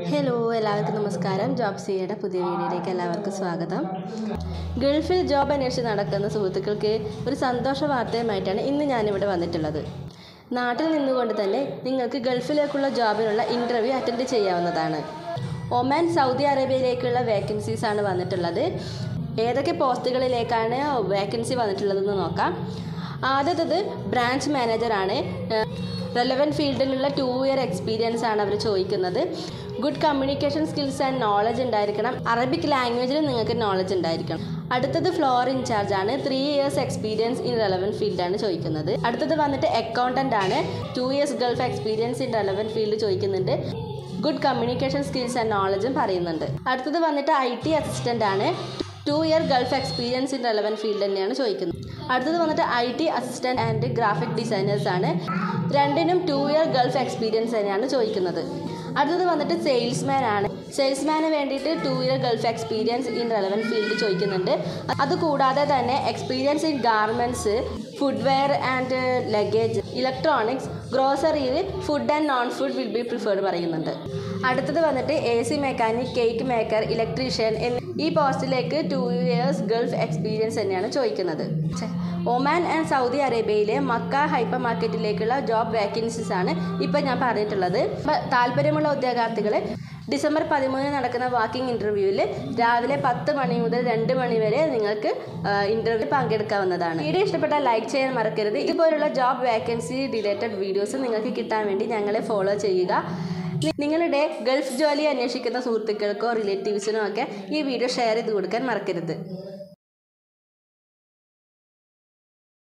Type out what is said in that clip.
hello എല്ലാവർക്കും നമസ്കാരം job സിയുടെ പുതിയ വീഡിയോയിലേക്ക് എല്ലാവർക്കും സ്വാഗതം ഗൾഫിൽ ജോബ് അന്വേഷിച്ച് നടക്കുന്ന സുഹൃത്തുക്കൾക്ക് ഒരു സന്തോഷ വാർത്തയുമായിട്ടാണ് ഇന്ന് ഞാനിവിടെ വന്നിട്ടുള്ളത് നാട്ടിൽ നിന്നുകൊണ്ട് തന്നെ നിങ്ങൾക്ക് ഗൾഫിലേക്കുള്ള ജോബിനുള്ള ഇൻ്റർവ്യൂ അറ്റൻഡ് ചെയ്യാവുന്നതാണ് ഒമാൻ സൗദി അറേബ്യയിലേക്കുള്ള വേക്കൻസീസ് ആണ് വന്നിട്ടുള്ളത് ഏതൊക്കെ പോസ്റ്റുകളിലേക്കാണ് വേക്കൻസി വന്നിട്ടുള്ളതെന്ന് നോക്കാം ആദ്യത്തത് ബ്രാഞ്ച് മാനേജറാണ് റെലവൻറ്റ് ഫീൽഡിലുള്ള ടു ഇയർ എക്സ്പീരിയൻസ് ആണ് അവർ ചോദിക്കുന്നത് good communication skills and knowledge ഉണ്ടായിരിക്കണം അറബിക് ലാംഗ്വേജിൽ നിങ്ങൾക്ക് നോളജ് ഉണ്ടായിരിക്കണം അടുത്തത് ഫ്ലോർ ഇൻചാർജ് ആണ് three years experience in relevant ഫീൽഡാണ് ചോദിക്കുന്നത് അടുത്തത് വന്നിട്ട് അക്കൗണ്ടൻ്റ് ആണ് two years Gulf experience in relevant field ചോദിക്കുന്നുണ്ട് ഗുഡ് കമ്മ്യൂണിക്കേഷൻ സ്കിൽസ് ആൻഡ് നോളജും പറയുന്നുണ്ട് അടുത്തത് വന്നിട്ട് ഐ ടി അസിസ്റ്റൻ്റ് ആണ് two year Gulf experience in relevant field തന്നെയാണ് ചോദിക്കുന്നത് അടുത്തത് വന്നിട്ട് I T assistant and graphic designers ആണ് രണ്ടിനും ടു ഇയർ ഗൾഫ് എക്സ്പീരിയൻസ് തന്നെയാണ് ചോദിക്കുന്നത് അടുത്തത് വന്നിട്ട് സെയിൽസ്മാൻ ആണ് സെയിൽസ്മാന് വേണ്ടിയിട്ട് two year Gulf experience in relevant field ചോദിക്കുന്നുണ്ട് അതുകൂടാതെ തന്നെ experience in garments footwear and luggage electronics ഗ്രോസറിയിൽ food and non food will be preferred പറയുന്നുണ്ട് അടുത്തത് വന്നിട്ട് A C mechanic cake maker electrician എന്നീ ഈ പോസ്റ്റിലേക്ക് ടു ഇയേഴ്സ് ഗൾഫ് എക്സ്പീരിയൻസ് തന്നെയാണ് ചോദിക്കുന്നത് ഛെ, ഒമാൻ ആൻഡ് സൗദി അറേബ്യയിലെ മക്ക ഹൈപ്പർ മാർക്കറ്റിലേക്കുള്ള ജോബ് വേക്കൻസീസ് ആണ് ഇപ്പം ഞാൻ പറഞ്ഞിട്ടുള്ളത് അപ്പം താല്പര്യമുള്ള ഉദ്യോഗാർത്ഥികൾ ഡിസംബർ പതിമൂന്നിന് നടക്കുന്ന വാക്കിംഗ് ഇൻ്റർവ്യൂവിൽ രാവിലെ പത്ത് മണി മുതൽ രണ്ട് മണി വരെ നിങ്ങൾക്ക് ഇൻ്റർവ്യൂ പങ്കെടുക്കാവുന്നതാണ് വീഡിയോ ഇഷ്ടപ്പെട്ടാൽ ലൈക്ക് ചെയ്യാൻ മറക്കരുത് ഇതുപോലുള്ള ജോബ് വേക്കൻസി റിലേറ്റഡ് വീഡിയോസ് നിങ്ങൾക്ക് കിട്ടാൻ വേണ്ടി ഞങ്ങളെ ഫോളോ ചെയ്യുക നി- നിങ്ങളുടെ ഗൾഫ് ജോലി അന്വേഷിക്കുന്ന സുഹൃത്തുക്കൾക്കോ റിലേറ്റീവ്സിനോ ഒക്കെ ഈ വീഡിയോ ഷെയർ ചെയ്ത് കൊടുക്കാൻ മറക്കരുത്